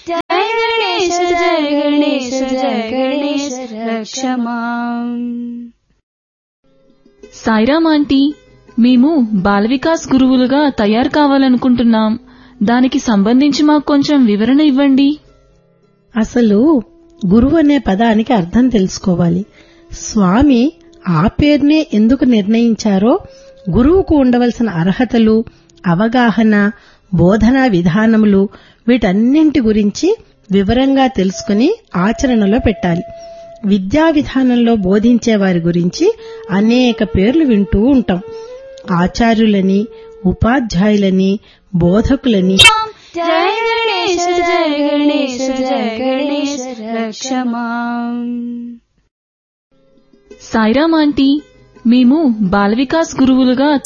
జయ గణేశ జయ గణేశ జయ గణేశ రక్షమాం సాయిరామ్ ఆంటీ మేము బాల వికాస్ గురువులుగా తయారు కావాలనుకుంటున్నాం దానికి సంబంధించి మాకు కొంచెం వివరణ ఇవ్వండి అసలు గురువు అనే పదానికి అర్థం తెలుసుకోవాలి స్వామి ఆ పేరునే ఎందుకు నిర్ణయించారో గురువుకు ఉండవలసిన అర్హతలు అవగాహన బోధనా విధానములు వీటన్నింటి గురించి వివరంగా తెలుసుకుని ఆచరణలో పెట్టాలి విద్యా విధానంలో బోధించే వారి గురించి అనేక పేర్లు వింటూ ఉంటాం ఆచార్యులని ఉపాధ్యాయులని బోధకులని జయ గణేశ జయ గణేశ జయ గణేశ రక్షమాం సాయిరామ్ ఆంటీ మేము బాల వికాస్ గురువులుగా